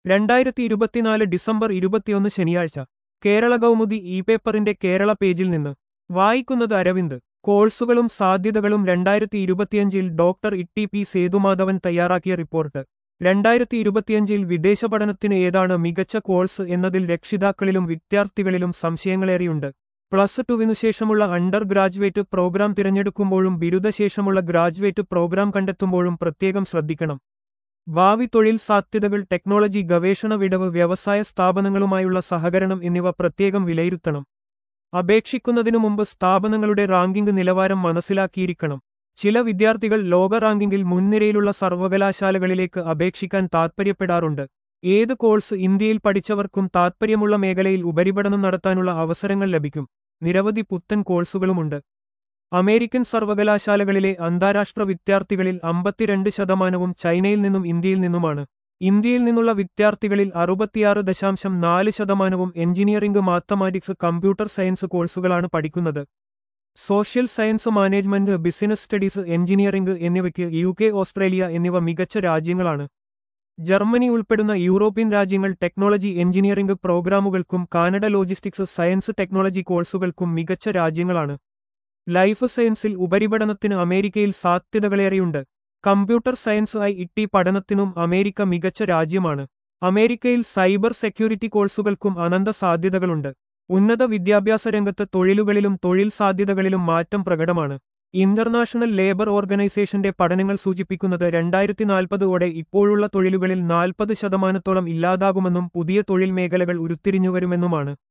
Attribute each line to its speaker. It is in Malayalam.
Speaker 1: രണ്ടായിരത്തി ഇരുപത്തിനാല് ഡിസംബർ ഇരുപത്തിയൊന്ന് ശനിയാഴ്ച കേരള കൗമുദി ഇ പേപ്പറിന്റെ കേരള പേജിൽ നിന്ന് വായിക്കുന്നത് അരവിന്ദ് കോഴ്സുകളും സാധ്യതകളും രണ്ടായിരത്തി ഇരുപത്തിയഞ്ചിൽ ഡോക്ടർ ഇട്ടി പി സേതുമാധവൻ തയ്യാറാക്കിയ റിപ്പോർട്ട് രണ്ടായിരത്തി ഇരുപത്തിയഞ്ചിൽ വിദേശ പഠനത്തിന് ഏതാണ് മികച്ച കോഴ്സ് എന്നതിൽ രക്ഷിതാക്കളിലും വിദ്യാർത്ഥികളിലും സംശയങ്ങളേറെയുണ്ട് പ്ലസ് ടുവിനു ശേഷമുള്ള അണ്ടർ ഗ്രാജുവേറ്റ് പ്രോഗ്രാം തിരഞ്ഞെടുക്കുമ്പോഴും ബിരുദശേഷമുള്ള ഗ്രാജുവേറ്റ് പ്രോഗ്രാം കണ്ടെത്തുമ്പോഴും പ്രത്യേകം ശ്രദ്ധിക്കണം ഭാവി തൊഴിൽ സാധ്യതകൾ ടെക്നോളജി ഗവേഷണ വിടവ് വ്യവസായ സ്ഥാപനങ്ങളുമായുള്ള സഹകരണം എന്നിവ പ്രത്യേകം വിലയിരുത്തണം അപേക്ഷിക്കുന്നതിനു മുമ്പ് സ്ഥാപനങ്ങളുടെ റാങ്കിംഗ് നിലവാരം മനസ്സിലാക്കിയിരിക്കണം ചില വിദ്യാർത്ഥികൾ ലോക റാങ്കിങ്ങിൽ മുൻനിരയിലുള്ള സർവകലാശാലകളിലേക്ക് അപേക്ഷിക്കാൻ താൽപ്പര്യപ്പെടാറുണ്ട് ഏത് കോഴ്സ് ഇന്ത്യയിൽ പഠിച്ചവർക്കും താൽപ്പര്യമുള്ള മേഖലയിൽ ഉപരിപഠനം നടത്താനുള്ള അവസരങ്ങൾ ലഭിക്കും നിരവധി പുത്തൻ കോഴ്സുകളുമുണ്ട് അമേരിക്കൻ സർവകലാശാലകളിലെ അന്താരാഷ്ട്ര വിദ്യാർത്ഥികളിൽ അമ്പത്തിരണ്ട് ശതമാനവും ചൈനയിൽ നിന്നും ഇന്ത്യയിൽ നിന്നുമാണ് ഇന്ത്യയിൽ നിന്നുള്ള വിദ്യാർത്ഥികളിൽ അറുപത്തിയാറ് ദശാംശം നാല് ശതമാനവും എഞ്ചിനീയറിംഗ് മാത്തമാറ്റിക്സ് കമ്പ്യൂട്ടർ സയൻസ് കോഴ്സുകളാണ് പഠിക്കുന്നത് social science management business studies engineering എന്നിവയ്ക്ക് യു കെ ഓസ്ട്രേലിയ എന്നിവ മികച്ച രാജ്യങ്ങളാണ് ജർമ്മനി ഉൾപ്പെടുന്ന യൂറോപ്യൻ രാജ്യങ്ങൾ ടെക്നോളജി എഞ്ചിനീയറിംഗ് പ്രോഗ്രാമുകൾക്കും കാനഡ ലോജിസ്റ്റിക്സ് സയൻസ് ടെക്നോളജി കോഴ്സുകൾക്കും മികച്ച രാജ്യങ്ങളാണ് ലൈഫ് സയൻസിൽ ഉപരിപഠനത്തിന് അമേരിക്കയിൽ സാധ്യതകളേറെയുണ്ട് കമ്പ്യൂട്ടർ സയൻസ് ഐ ഇട്ടി പഠനത്തിനും അമേരിക്ക മികച്ച രാജ്യമാണ് അമേരിക്കയിൽ സൈബർ സെക്യൂരിറ്റി കോഴ്സുകൾക്കും അനന്ത സാധ്യതകളുണ്ട് ഉന്നത വിദ്യാഭ്യാസ രംഗത്ത് തൊഴിലുകളിലും തൊഴിൽ സാധ്യതകളിലും മാറ്റം പ്രകടമാണ് ഇന്റർനാഷണൽ ലേബർ ഓർഗനൈസേഷന്റെ പഠനങ്ങൾ സൂചിപ്പിക്കുന്നത് രണ്ടായിരത്തി നാൽപ്പതോടെ ഇപ്പോഴുള്ള തൊഴിലുകളിൽ നാൽപ്പത് ശതമാനത്തോളം ഇല്ലാതാകുമെന്നും പുതിയ തൊഴിൽ മേഖലകൾ ഉരുത്തിരിഞ്ഞുവരുമെന്നുമാണ്